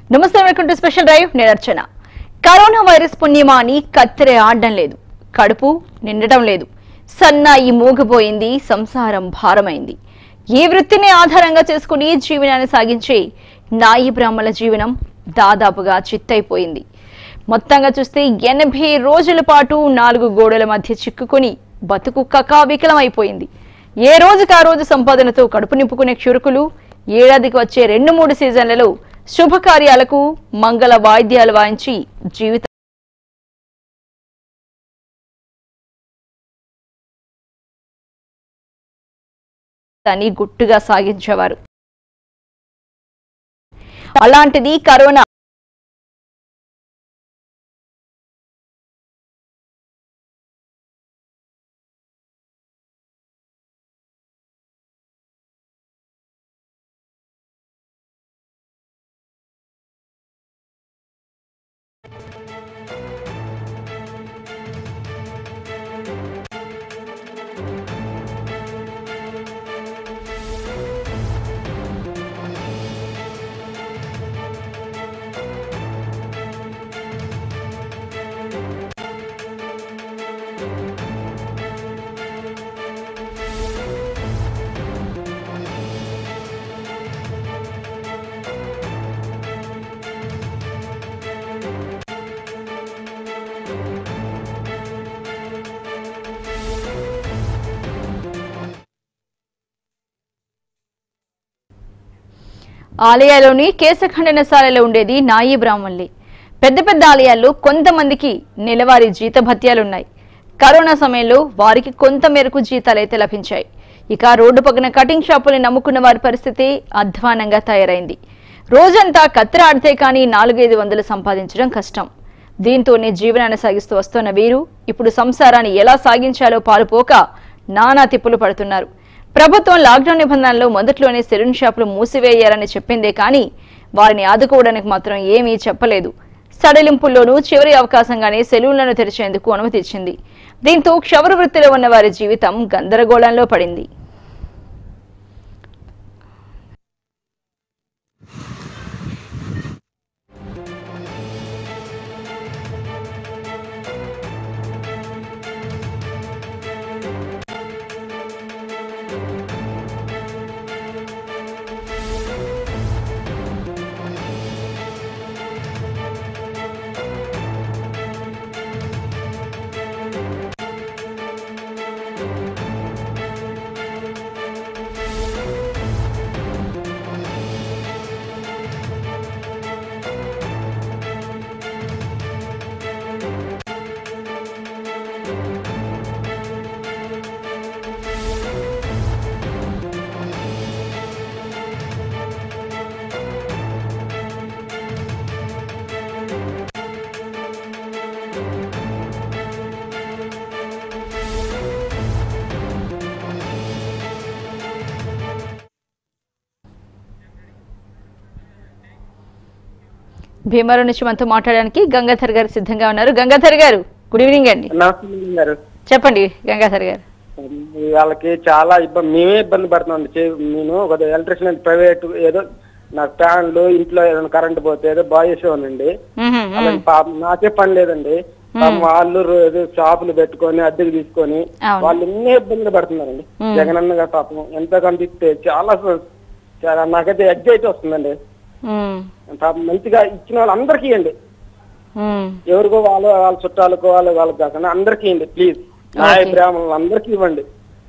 నమస్తే welcome to special drive నేను అర్చన corona virus పుణ్యమా అని కత్తెర ఆడడం లేదు కడుపు నిండటం లేదు సన్నాయి మూగిపోయింది సంసారం భారమైంది ఈ వృత్తిని ఆధారంగా చేసుకుని జీవనాన్ని సాగించే నాయి బ్రాహ్మణ జీవనం దాదాపుగా చిత్తైపోయింది మొత్తంగా చూస్తే ఎనభై రోజుల పాటు నాలుగు గోడల మధ్య చిక్కుకొని బతుకు కకావికలమైపోయింది ఏ రోజుకి ఆ రోజు సంపాదనతో కడుపు నింపుకునే క్షురుకులు ఏడాదికి వచ్చే రెండు మూడు సీజన్లలో శుభకార్యాలకు మంగళ వాయిద్యాలు వాయించి జీవిత దాన్ని గుట్టుగా సాగించేవారు అలాంటిది కరోనా ఆలయాలోని కేశఖండనశాలలో ఉండేది నాయి బ్రాహ్మణులే పెద్ద పెద్ద ఆలయాల్లో కొంతమందికి నెలవారీ జీతభత్యాలున్నాయి కరోనా సమయంలో వారికి కొంత మేరకు జీతాలైతే లభించాయి ఇక రోడ్డు పక్కన కటింగ్ షాపుల్ని నమ్ముకున్న వారి పరిస్థితి అధ్వానంగా తయారైంది రోజంతా కత్తెర ఆడితే కానీ నాలుగైదు వందలు సంపాదించడం కష్టం దీంతోనే జీవనాన్ని సాగిస్తూ వస్తున్న వీరు ఇప్పుడు సంసారాన్ని ఎలా సాగించాలో పాలుపోక నానా తిప్పులు పడుతున్నారు ప్రభుత్వం లాక్డౌన్ నిబంధనల్లో మొదట్లోనే సెలూన్ షాపులు మూసివేయాలని చెప్పిందే కానీ వారిని ఆదుకోవడానికి మాత్రం ఏమీ చెప్పలేదు సడలింపుల్లోనూ చివరి అవకాశంగానే సెలూన్లను తెరిచేందుకు అనుమతి ఇచ్చింది దీంతో క్షవర వృత్తిలో ఉన్న వారి జీవితం గందరగోళంలో పడింది భీమవరం నుంచి మనతో మాట్లాడడానికి గంగాధర్ గారు సిద్ధంగా ఉన్నారు గంగాధర్ గారు గుడ్ ఈవినింగ్ అండి నమస్తే మేడం గారు చెప్పండి గంగాధర్ గారు వాళ్ళకి చాలా ఇబ్బంది మేమే ఇబ్బంది పడుతున్నాం చే- నేను ఒక ఎలక్ట్రిషియన్ ప్రైవేట్ ఏదో నాకు ఫ్యాన్లు ఇంట్లో ఏదైనా కరెంట్ పోతే ఏదో బాగా చేసేవానండి మ్హూ, మ్హూ. అలాగే పాపం నాకే పని లేదండి పాపం వాళ్ళు రో- ఏదో షాపులు పెట్టుకొని అద్దెకు తీసుకొని అవును. వాళ్ళు ఎన్నో ఇబ్బందులు పడుతున్నారండి జగనన్న గారు పాపం ఎంత కనిపిస్తే చాలా స- చాలా నాకైతే ఎగ్జైట్ వస్తుందండి మ్, పాపం మంచిగా ఇచ్చిన వాళ్ళందరికీ ఇవ్వండి మ్, ఎవరికో వాళ్ళ వాళ్ళ చుట్టాలకు వాళ్ళ వాళ్ళకి కాకుండా అందరికీ ఇవ్వండి ప్లీజ్ నాయ బ్రాహ్మణులు అందరికీ ఇవ్వండి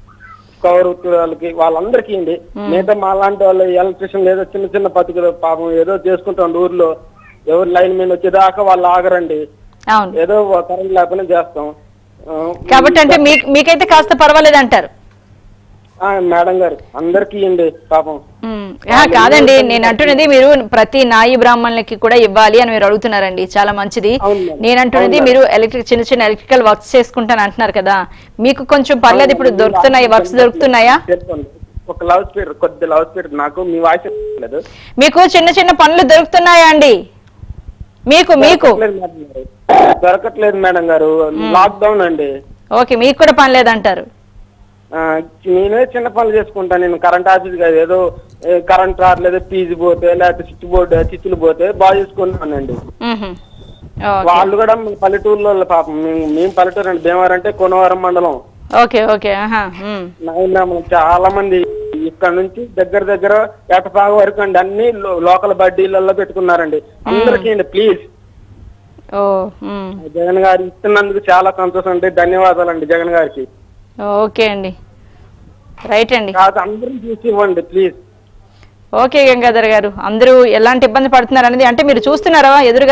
కౌరవ వాళ్ళకి వాళ్ళందరికీ ఇవ్వండి మిగతా మా లాంటి వాళ్ళు ఎలక్ట్రిషియన్ ఏదో చిన్న చిన్న పత్రికలు పాపం ఏదో చేసుకుంటాం ఊర్లో ఎవరు లైన్ మీద వచ్చేదాకా వాళ్ళు ఆగరండి అవును ఏదో కరెంట్ లేకపోయినా చేస్తాం ఆ, కాబట్టి అంటే మీకు మీకైతే కాస్త పర్వాలేదు అంటారు ఆ, మేడం గారు అందరికీ ఇవ్వండి పాపం మ్, ఆ, కాదండి నేను అంటున్నది మీరు ప్రతి నాయి బ్రాహ్మణులకి కూడా ఇవ్వాలి అని మీరు అడుగుతున్నారండి చాలా మంచిది అవును మేడం. నేను అంటున్నది మీరు ఎలక్ట్రిక్ చిన్న చిన్న ఎలక్ట్రికల్ వర్క్స్ చేసుకుంటాను అంటున్నారు కదా మీకు కొంచెం పర్లేదు ఇప్పుడు దొరుకుతున్నాయి వర్క్స్ దొరుకుతున్నాయా చెప్పండి ఒక లవ్ స్పీడ్ కొద్ది లవ్ స్పీడ్ నాకు మీ వాయిస్ లేదు మీకు చిన్న చిన్న పనులు దొరుకుతున్నాయా అండి మీకు మీకు దొరకట్లేదు మేడం గారు. దొరకట్లేదు మేడం గారు లాక్డౌన్ అండి ఓకే మీకు కూడా పని లేదంటారు ఆ, నేనే చిన్న పనులు చేసుకుంటాను నేను కరెంట్ ఆఫీస్ కాదు ఏదో ఏ, కరెంట్ రావట్లేదు ఫీజు పోతే లేకపోతే స్విచ్ బోర్డు చిచ్చులు పోతే బాగా చూసుకున్నానండి మ్మ్హ. ఓకే వాళ్ళు కూడా పల్లెటూరులో పాపం మేము- మేము పల్లెటూరు అండి భీమవరం అంటే కోనవరం మండలం ఓకే ఓకే ఆహా మ్మ్. నాయన చాలా మంది ఇక్కడ నుంచి దగ్గర దగ్గర ఏటపాగ వరకు అండి అన్ని లో- లోకల్ బడ్డీలలో పెట్టుకున్నారండి అందరికీ అండి ప్లీజ్ ఓ మ్మ్. జగన్ గారు ఇస్తున్నందుకు చాలా సంతోషం అండి ధన్యవాదాలండి జగన్ గారికి ఓకే అండి రైట్ అండి కాదు అందరూ చూసి ఇవ్వండి ప్లీజ్ ఓకే గంగాధర్ గారు అందరూ ఎలాంటి ఇబ్బంది పడుతున్నారు అనేది అంటే మీరు చూస్తున్నారా ఎదురుగా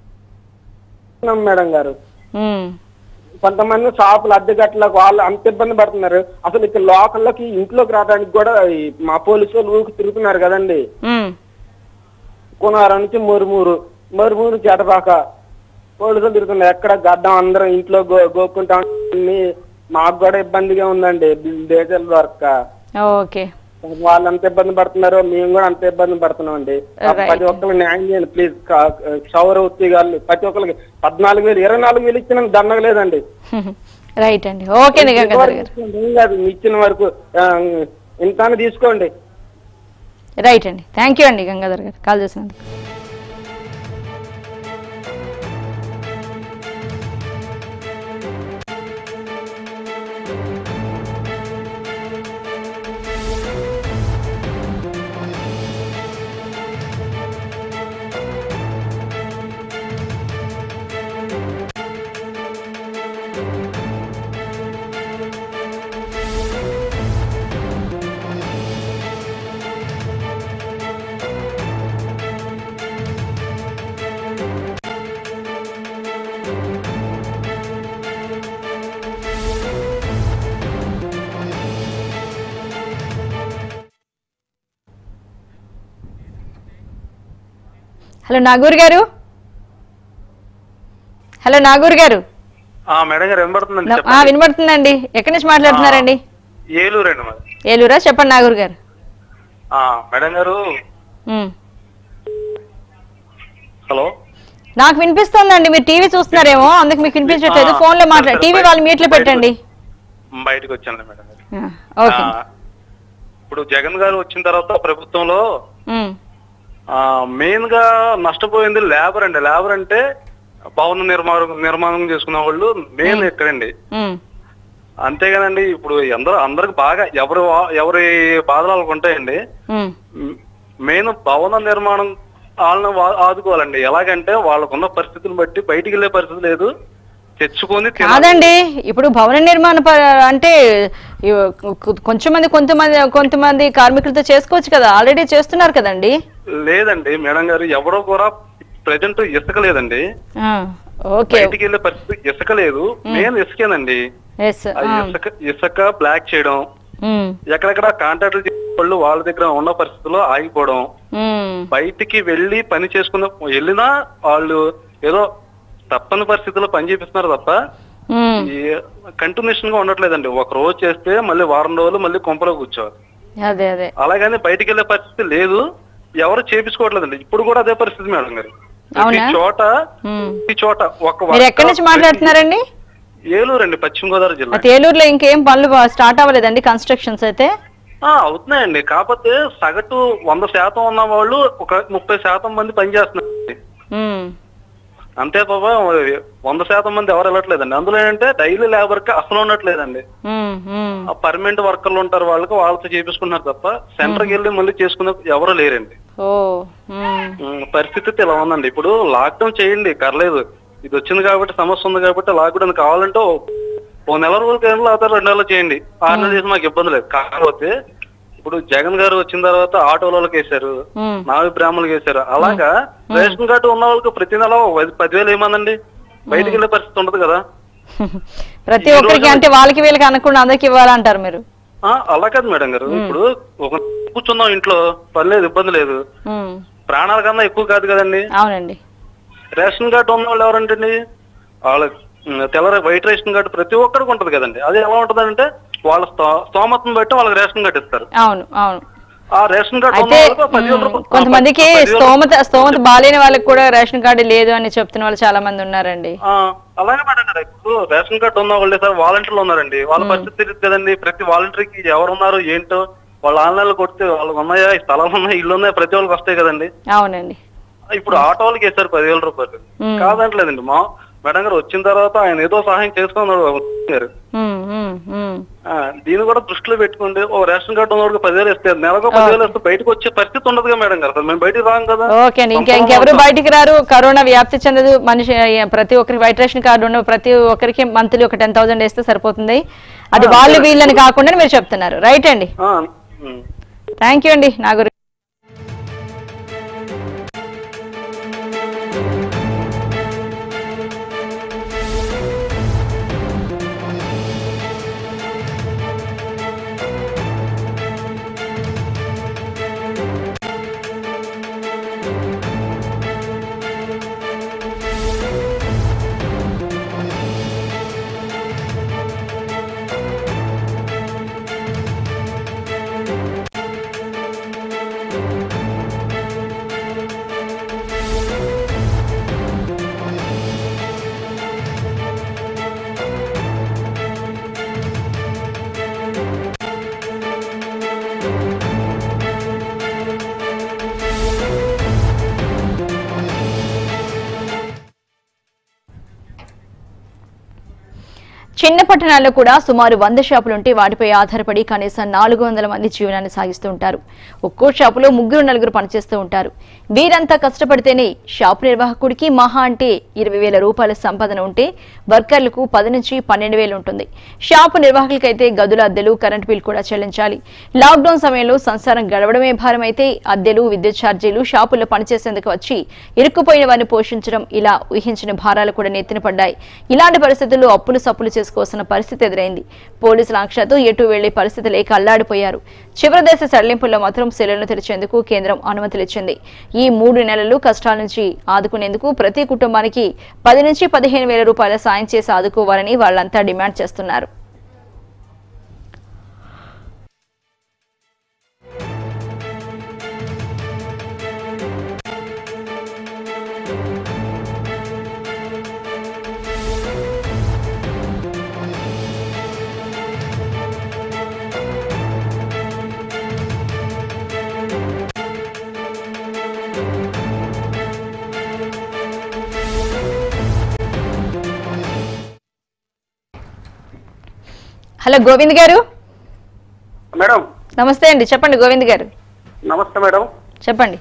మేడం గారు మ్మ్. కొంతమంది షాపులు అద్దె గట్లకు వాళ్ళు అంత ఇబ్బంది పడుతున్నారు అసలు ఇక్కడ లోకల్లోకి ఇంట్లోకి రావడానికి కూడా ఈ మా పోలీసు వాళ్ళు ఊరికి తిరుగుతున్నారు కదండి మ్మ్. కోనవరం నుంచి మురుమూరు మురుమూరు నుంచి ఎటపాక పోలీసులు తిరుగుతున్నారు ఎక్కడ గడ్డం అందరం ఇంట్లో గో గోక్కుంటాం అన్ని మాకు కూడా ఇబ్బందిగా ఉందండి డీజిల్ దొరక్క ఓకే వాళ్ళు అంత ఇబ్బంది పడుతున్నారు మేము కూడా అంత ఇబ్బంది పడుతున్నాం అండి Right. ప్రతి ఒక్కరికి న్యాయం చేయండి ప్లీజ్ సౌర ఉద్యోగాలు ప్రతి ఒక్కరికి పద్నాలుగు వేలు ఇరవై నాలుగు వేలు ఇచ్చిన దండగలేదండి రైట్ అండి ఓకే అండి గంగాధర్ గారు ఏం కాదు మీ ఇచ్చిన వరకు ఆ, ఇంత తీసుకోండి రైట్ అండి థ్యాంక్ యూ అండి గంగాధర్ గారు కాల్ చేసినందుకు హలో నాగూర్ గారు హలో నాగూర్ గారు ఆ మేడం గారు వినబడుతుందండి నా- ఆ, చెప్పండి వినబడుతుందండి ఎక్కడి నుంచి మాట్లాడుతున్నారండి ఏలూరు అండి మరి ఏలూరా చెప్పండి నాగూర్ గారు ఆ మేడం గారు ఉమ్. హలో నాకు వినిపిస్తోందండి మీరు టీవీ చూస్తున్నారేమో అందుకు మీకు వినిపించట్లేదు ఆ, ఫోన్ లో మాట్లాడు సరే, టీవీ బయట- వాళ్ళు మీట్లో పెట్టండి బయటకు వచ్చాను మేడం గారు ఆ, ఓకే ఆ, ఇప్పుడు జగన్ గారు వచ్చిన తర్వాత ప్రభుత్వంలో ఉమ్, మెయిన్ గా నష్టపోయింది లేబర్ అండి లేబర్ అంటే భవన నిర్మాణం నిర్మాణం చేసుకున్న వాళ్ళు మెయిన్ ఎక్కడండి ఉమ్, అంతేగానండి ఇప్పుడు అందరూ అందరికి బాగా ఎవరు వా- ఎవరి బాధలు వాళ్ళకు ఉంటాయండి ఉమ్. మెయిన్ భవన నిర్మాణం వాళ్ళని వా- ఆదుకోవాలండి ఎలాగంటే వాళ్ళకున్న పరిస్థితులను బట్టి బయటికి వెళ్ళే పరిస్థితి లేదు తెచ్చుకొని తినాలి. కాదండి ఇప్పుడు భవన నిర్మాణ ప- అంటే ఇవ్ కొ- కొంచెం మంది కొంతమంది కొంతమంది కార్మికులతో చేసుకోవచ్చు కదా ఆల్రెడీ చేస్తున్నారు కదండి లేదండి మేడం గారు ఎవరో కూడా ప్రజెంట్ ఇసుక లేదండి ఆ, ఓకే బయటికి వెళ్ళే పరిస్థితి ఇసుక లేదు మెయిన్ ఇసుకేనండి ఎస్ ఆ ఇసుక ఇసుక బ్లాక్ చేయడం ఉమ్, ఎక్కడెక్కడ కాంట్రాక్టులు చేసే వాళ్ళు వాళ్ళ దగ్గర ఉన్న పరిస్థితుల్లో ఆగిపోవడం ఉమ్, బయటికి వెళ్ళి పని చేసుకున్న వెళ్ళినా వాళ్ళు ఏదో తప్పని పరిస్థితుల్లో పని చేపిస్తున్నారు తప్ప ఉమ్. ఈ కంటిన్యూషన్ గా ఉండట్లేదండి ఒక రోజు చేస్తే మళ్ళీ వారం రోజులు మళ్ళీ కొంపలో కూర్చోవాలి అదే అదే అలాగని బయటికి వెళ్ళే పరిస్థితి లేదు ఎవరు చేపించుకోవట్లేదండి ఇప్పుడు కూడా అదే పరిస్థితి మేడం గారు ప్రతి అవునా? చోట ఉమ్. ప్రతి చోట ఒక మీరు ఎక్కడి నుంచి మాట్లాడుతున్నారండి ఏలూరు అండి పశ్చిమ గోదావరి జిల్లా అయితే ఏలూరులో ఇంకేం పనులు బా- స్టార్ట్ అవ్వలేదండి కన్స్ట్రక్షన్స్ అయితే ఆ, అవుతున్నాయండి కాకపోతే సగటు వంద శాతం ఉన్న వాళ్ళు ఒక ముప్పై శాతం మంది పనిచేస్తున్నారు ఉమ్, అంతే బాబా వంద శాతం మంది ఎవరు వెళ్ళట్లేదండి అందులో ఏంటంటే డైలీ లేబర్ కి అసలు ఉండట్లేదండి ఉమ్, ఉమ్. ఆ పర్మనెంట్ వర్కర్లు ఉంటారు వాళ్ళకి వాళ్ళతో చేపించుకుంటున్నారు తప్ప సెంటర్కి వెళ్ళి మళ్ళీ చేసుకునే ఎవరు లేరండి ఓ ఉమ్, ఉమ్, పరిస్థితి ఇలా ఉందండి ఇప్పుడు లాక్డౌన్ చేయండి కర్లేదు ఇది వచ్చింది కాబట్టి సమస్య ఉంది కాబట్టి లాక్డౌన్ కావాలంటే ఓ- ఓ నెల రోజులు కేంద్రం లేకపోతే రెండు నెలలు చేయండి ఆరు నెలలు చేసి మాకు ఇబ్బంది లేదు కాకపోతే ఇప్పుడు జగన్ గారు వచ్చిన తర్వాత ఆటోలకు వేశారు ఉమ్. నావి బ్రాహ్మణులకు వేశారు అలాగా రేషన్ కార్డు ఉన్న వాళ్ళకి ప్రతి నెల ఓ పది- పదివేలు ఏమందండి బయటికి వెళ్ళే పరిస్థితి ఉండదు కదా ప్రతి ఒక్కరికి అంటే వాళ్ళకి వీళ్ళకి అనకుండా అందరికి ఇవ్వాలంటారు మీరు ఆ, అలా కాదు మేడం గారు ఇప్పుడు ఒక కూర్చున్నాం ఇంట్లో పర్లేదు ఇబ్బంది లేదు ఉమ్, ప్రాణాల కన్నా ఎక్కువ కాదు కదండి అవునండి రేషన్ కార్డు ఉన్న వాళ్ళు ఎవరంటండి వాళ్ళ ఉమ్, తెల్ల వైట్ రేషన్ కార్డు ప్రతి ఒక్కరికి ఉంటది కదండి అది ఎలా ఉంటదంటే వాళ్ళ స్థో- స్తోమతను బట్టి వాళ్ళకి రేషన్ కార్డు ఇస్తారు అవును అవును ఆ రేషన్ కార్డు ఉన్న అయితే వాళ్ళకి పదివేల ఉమ్, రూపాయలు- కొంతమందికి ఆ, పదివేలు- స్తోమత స్తోమత బాలేని వాళ్ళకి కూడా రేషన్ కార్డు లేదు అని చెప్తున్న వాళ్ళు చాలా మంది ఉన్నారండి ఆ, అలాగే మేడం గారు ఇప్పుడు రేషన్ కార్డు ఉన్న వాళ్ళే సార్ వాలంటీర్లు ఉన్నారండి వాళ్ళ పరిస్థితి తెలియదు కదండి ప్రతి వాలంటీర్కి ఎవరు ఉన్నారు ఏంటో వాళ్ళు ఆన్లైన్ లో కొడితే వాళ్ళకి ఉన్నాయా ఈ స్థలాలు ఉన్నాయి ఇల్లు ఉన్నాయి ప్రతి వాళ్ళకి వస్తాయి కదండి అవునండి ఇప్పుడు ఆటో వాళ్ళకి వేశారు పదివేల రూపాయలు మ్మ్. కాదంటలేదండి మా మేడం గారు వచ్చిన తర్వాత ఆయన ఏదో సహాయం చేసుకున్నాడు గారు ఉమ్, ఉమ్, ఉమ్. ఆ, దీన్ని కూడా దృష్టిలో పెట్టుకోండి ఓ రేషన్ కార్డు ఉన్నవాడికి పదివేలు ఇస్తే నెలకు పదివేలు ఇస్తే బయటకు వచ్చే పరిస్థితి ఉండదుగా మేడం గారు అసలు మేము బయటికి రాం కదా ఓకే అండి ఇంకా ఇంకెవరు బయటికి రారు కరోనా వ్యాప్తి చెందదు మనిషి ప్రతి ఒక్కరికి వైట్ రేషన్ కార్డు ఉన్న ప్రతి ఒక్కరికి మంత్లీ ఒక టెన్ థౌసండ్ వేస్తే సరిపోతుంది అది వాళ్ళు వీళ్ళని కాకుండా మీరు చెప్తున్నారు రైట్ అండి ఆ, ఉమ్. థ్యాంక్ యూ అండి నా గురించి చిన్న పట్టణాల్లో కూడా సుమారు వంద షాపులుంటే వాటిపై ఆధారపడి కనీసం నాలుగు వందల మంది జీవనాన్ని సాగిస్తూ ఉంటారు ఒక్కో షాపులో ముగ్గురు నలుగురు పనిచేస్తూ ఉంటారు వీరంతా కష్టపడితేనే షాపు నిర్వాహకుడికి మహా అంటే ఇరవై వేల రూపాయల సంపాదన ఉంటే వర్కర్లకు పది నుంచి పన్నెండు వేలు ఉంటుంది షాపు నిర్వాహకులకైతే గదుల అద్దెలు కరెంట్ బిల్ కూడా చెల్లించాలి లాక్డౌన్ సమయంలో సంసారం గడవడమే భారమైతే అద్దెలు విద్యుత్ ఛార్జీలు షాపుల్లో పనిచేసేందుకు వచ్చి ఇరుక్కుపోయిన వారిని పోషించడం ఇలా ఊహించిన భారాలు కూడా నెత్తిన పడ్డాయి ఇలాంటి పరిస్థితుల్లో అప్పులు సప్పులు చేసుకోవాల్సిన పరిస్థితి ఎదురైంది పోలీసుల ఆంక్షలతో ఎటు వెళ్లే పరిస్థితి లేక అల్లాడిపోయారు చివరి దశ సడలింపుల్లో మాత్రం సెలవులను తెరిచేందుకు కేంద్రం అనుమతులిచ్చింది ఈ మూడు నెలలు కష్టాల నుంచి ఆదుకునేందుకు ప్రతి కుటుంబానికి పది నుంచి పదిహేను వేల రూపాయల సాయం చేసి ఆదుకోవాలని వాళ్ళంతా డిమాండ్ చేస్తున్నారు హలో గోవింద్ గారు మేడం నమస్తే అండి చెప్పండి గోవింద్ గారు నమస్తే మేడం చెప్పండి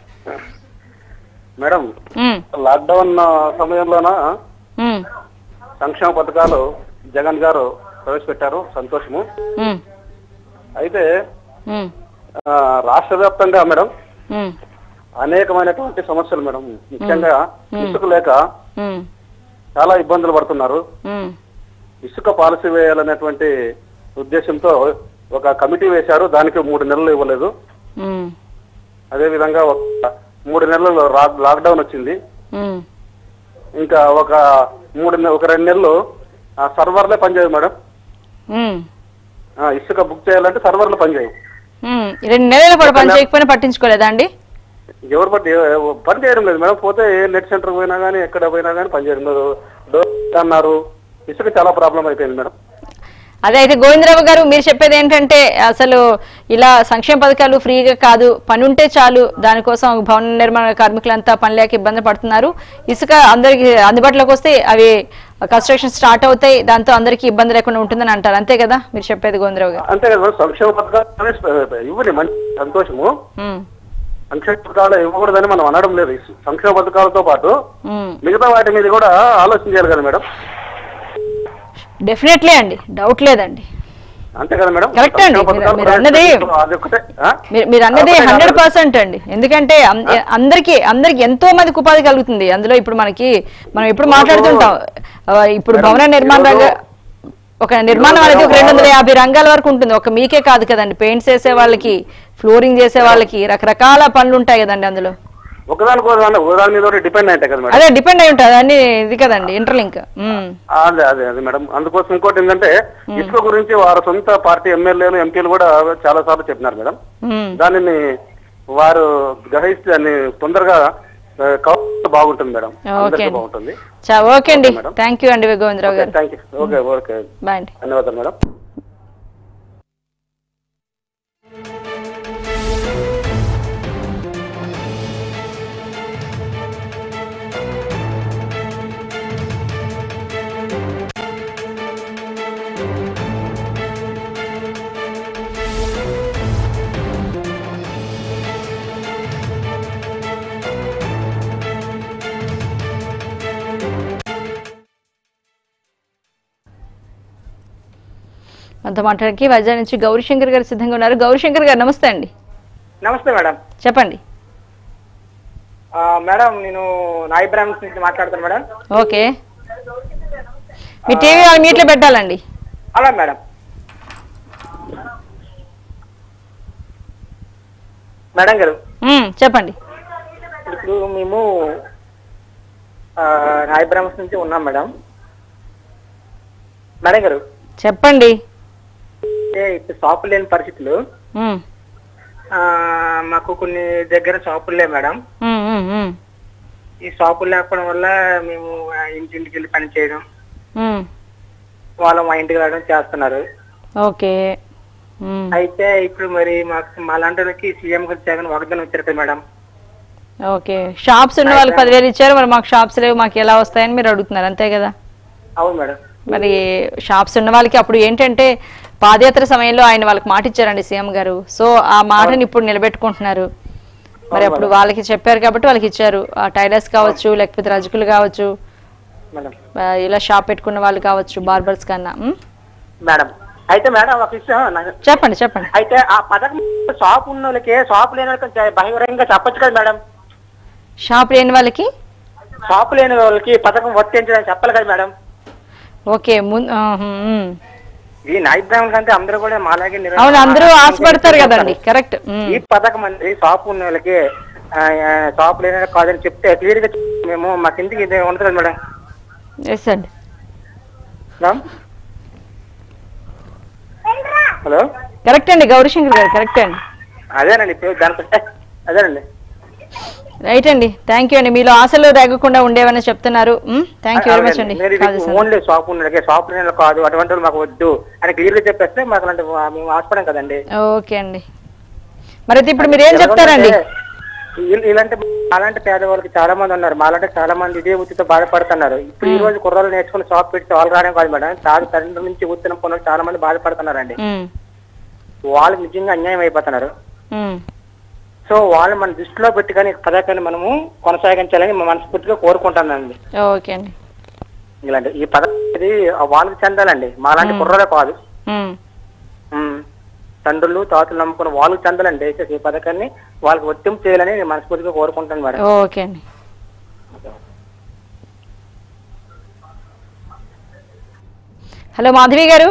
మేడం ఉమ్, లాక్డౌన్ సమయంలోన ఉమ్, సంక్షేమ పథకాలు జగన్ గారు ప్రవేశపెట్టారు సంతోషము ఉమ్, అయితే ఉమ్, ఆ, రాష్ట్ర వ్యాప్తంగా మేడం ఉమ్, అనేకమైనటువంటి సమస్యలు మేడం ముఖ్యంగా ఇసుక లేక ఉమ్, చాలా ఇబ్బందులు పడుతున్నారు ఉమ్, ఇసుక పాలసీ వేయాలనేటువంటి ఉద్దేశంతో ఒక కమిటీ వేశారు దానికి మూడు నెలలు ఇవ్వలేదు ఉమ్, అదే విధంగా ఒక మూడు నెలలు రా- లాక్డౌన్ వచ్చింది ఉమ్. ఇంకా ఒక మూడు నె- ఒక రెండు నెలలు ఆ సర్వర్లే పనిచేయవు మేడం ఉమ్, ఆ, ఇసుక బుక్ చేయాలంటే సర్వర్లు పనిచేయవు ఉమ్. రెండు నెలల పాటు పని చేయకపోయినా పట్టించుకోలేదా అండి ఎవరు పట్టి ఎవ- పని చేయడం లేదు మేడం పోతే ఏ నెట్ సెంటర్ పోయినా కానీ ఎక్కడ పోయినా కానీ పని చేయడం లేదు డోర్ అన్నారు ఇసుక చాలా ప్రాబ్లం అయిపోయింది మేడం అదే అయితే గోవిందరావు గారు మీరు చెప్పేది ఏంటంటే అసలు ఇలా సంక్షేమ పథకాలు ఫ్రీగా కాదు పని ఉంటే చాలు దానికోసం భవన నిర్మాణ కార్మికులంతా పని లేక ఇబ్బంది పడుతున్నారు ఇసుక అందరికి అందుబాటులోకి వస్తే అవి కన్స్ట్రక్షన్ స్టార్ట్ అవుతాయి దాంతో అందరికీ ఇబ్బంది లేకుండా ఉంటుందని అంటారు అంతే కదా మీరు చెప్పేది గోవిందరావు గారు అంతే కదా మేడం సంక్షేమ పథకాలు అనేది ఇవ్వండి మంచి సంతోషము ఉమ్, సంక్షేమ పథకాలు ఇవ్వకూడదని మనం అనడం లేదు ఈ సంక్షేమ పథకాలతో పాటు ఉమ్. మిగతా వాటి మీద కూడా ఆలోచన చేయాలి కదా మేడం డెఫినెట్లీ అండి డౌట్ లేదండి అంతే కదా మేడం Correct అండి. సంక్షేమ పథకాలు మీరు అన్నది- అదొక్కటే ఆ? మీరు మీరు అన్నది అదొక్కటే హండ్రెడ్ కాదు. పర్సెంట్ అండి ఎందుకంటే అం- అందరికి అందరికి ఎంతో మందికి ఉపాధి కలుగుతుంది అందులో ఇప్పుడు మనకి మనం ఎప్పుడు మాట్లాడుతుంటాం ఆ, ఇప్పుడు మేడం, భవన నిర్మాణ రంగ ఈరోజు- ఒక నిర్మాణం ఈరోజు అనేది ఒక రెండు వందల వాళ్ళు- యాభై రంగాల వరకు ఉంటుంది ఒక మీకే కాదు కదండి పెయింట్స్ వేసే వాళ్ళకి ఫ్లోరింగ్ చేసే వాళ్ళకి రకరకాల పనులు ఉంటాయి కదండి అందులో ఒకదానికి ఒకదాని ఒకదాని మీద ఒకటి డిపెండ్ అయితే కదా మేడం అదే డిపెండ్ అయి ఉంటుంది అన్ని ఇది కదండి ఇంటర్లింక్ అదే అదే అదే మేడం అందుకోసం ఇంకోటి ఏంటంటే ఇసుక గురించి వారి సొంత పార్టీ ఎమ్మెల్యేలు ఎంపీలు కూడా చాలా సార్లు చెప్పినారు మేడం దానిని వారు గ్రహిస్తే దాన్ని తొందరగా ఆ, కవర్ బాగుంటుంది మేడం అందరికీ అండి. బాగుంటుంది ఓకే అండి మేడం. థ్యాంక్ యూ అండి Govindarao garu thank you okay okay bye అండి ధన్యవాదాలు మేడం అంత మాట్లాడడానికి వైజాగ్ నుంచి గౌరీశంకర్ గారు సిద్ధంగా ఉన్నారు గౌరీశంకర్ గారు నమస్తే అండి నమస్తే మేడం చెప్పండి ఆ, మేడం నేను నాయి బ్రాహ్మణ్స్ నుంచి మాట్లాడుతాను మేడం ఓకే మీ టీవీ వాళ్ళ మీట్లో పెట్టాలండి అలా మేడం మేడం గారు ఉమ్, చెప్పండి ఇప్పుడు మేము ఆ, నాయి బ్రాహ్మణ్స్ నుంచి ఉన్నాం మేడం మేడం గారు చెప్పండి అంటే ఇప్పుడు షాపులు లేని పరిస్థితులు ఉమ్, ఆ, మాకు కొన్ని దగ్గర షాపులు లేవు మేడం ఉమ్, ఉమ్, ఉమ్, ఈ షాపులు లేకపోవడం వల్ల మేము ఆ, ఇంటింటికి వెళ్ళి పని చేయడం ఉమ్, వాళ్ళు మా ఇంటికి రావడం చేస్తున్నారు ఓకే ఉమ్, అయితే ఇప్పుడు మరి మాకు మా లాంటి వాళ్ళకి సీఎం గారు జగన్ వాగ్దానం ఇచ్చారు కదా మేడం ఓకే షాప్స్ ఉన్న వాళ్ళకి పదివేలు ఇచ్చారు మరి మాకు షాప్స్ లేవు మాకు ఎలా వస్తాయని మీరు అడుగుతున్నారు అంతే కదా అవును మేడం మరి షాప్స్ ఉన్న వాళ్ళకి అప్పుడు ఏంటంటే పాదయాత్ర సమయంలో ఆయన వాళ్ళకి మాట ఇచ్చారండి సీఎం గారు సో ఆ మాటని ఇప్పుడు నిలబెట్టుకుంటున్నారు మరి అప్పుడు వాళ్ళకి చెప్పారు కాబట్టి వాళ్ళకి ఇచ్చారు ఆ టైలర్స్ కావచ్చు లేకపోతే రజకులు కావచ్చు మేడం ఆ, ఇలా షాప్ పెట్టుకున్న వాళ్ళు కావచ్చు బార్బర్స్ కన్నా ఉమ్? మేడం అయితే మేడం ఒక విషయం నాకు- చెప్పండి చెప్పండి అయితే ఆ పథకం షాప్ ఉన్న వాళ్ళకి షాప్ లేని వాళ్ళకి కొంచెం బహిరంగంగా చెప్పొచ్చు కదా మేడం షాప్ లేని వాళ్ళకి షాప్ లేని వాళ్ళకి పథకం వర్తించడానికి చెప్పాలి కదా మేడం ఓకే ముందు ఈ నాయబ్రాహ్మణ్ కంటే అందరూ కూడా మాలాగే నిర- అవును అందరూ ఆశపడతారు కదండి కరెక్ట్ ఈ పథకం అనేది షాప్ ఉన్న వాళ్ళకి ఆ, ఆ, షాప్ లేని వాళ్ళకి కాదని చెప్తే క్లియర్ గా చెప్తే మేము మా కిందికి ఇది ఉండదు కదా మేడం ఎస్ అండి మేడం హలో కరెక్ట్ అండి గౌరీశంకర్ గారు కరెక్ట్ అండి అదేనండి ఇప్పుడు దానిపై అదేనండి రైట్ అండి థ్యాంక్ యూ అండి మీలో ఆశలు రేగకుండా ఉండేవని చెప్తున్నారు థ్యాంక్ యూ వెరీ మచ్ అండి మీరు కాల్ చేసినందుకు. ఓన్లీ షాప్ ఉన్నది షాప్ లేని వాళ్ళకి కాదు అటువంటి వాళ్ళు మాకు వద్దు అని క్లియర్ గా చెప్పేస్తే మాకు అలాంటి మేము ఆశపడం కదండి ఓకే అండి మరి అయితే ఇప్పుడు మీరు ఏం చెప్తారండి ఇల్- ఇలాంటి అలాంటి పేదవాళ్ళకి చాలా మంది ఉన్నారు మాలాంటి చాలా మంది ఇదే వృత్తితో బాధపడుతున్నారు ఇప్పుడు ఈ రోజు కుర్రాలు నేర్చుకుని షాప్ పెట్టి వాళ్ళు రావడం కాదు మేడం చాలా తండ్రి నుంచి వృత్తిన పనులు చాలా మంది బాధపడుతున్నారండి ఉమ్, వాళ్ళకి నిజంగా అన్యాయం అయిపోతున్నారు ఉమ్, సో వాళ్ళు మన దృష్టిలో పెట్టుకొని ఈ పథకాన్ని మనము కొనసాగించాలని మా మనస్ఫూర్తిగా కోరుకుంటానండి ఓకే అండి ఇలాంటి ఈ పథకం ఇది వాళ్ళకి చెందాలండి మాలాంటి కుర్రలే కాదు ఉమ్, ఉమ్. తండ్రులు తాతలు నమ్ముకున్న వాళ్ళకి చెందాలండి దయచేసి ఈ పథకాన్ని వాళ్ళకి వర్తింపు చేయాలని నేను మనస్ఫూర్తిగా కోరుకుంటాను మేడం ఓకే అండి హలో మాధవి గారు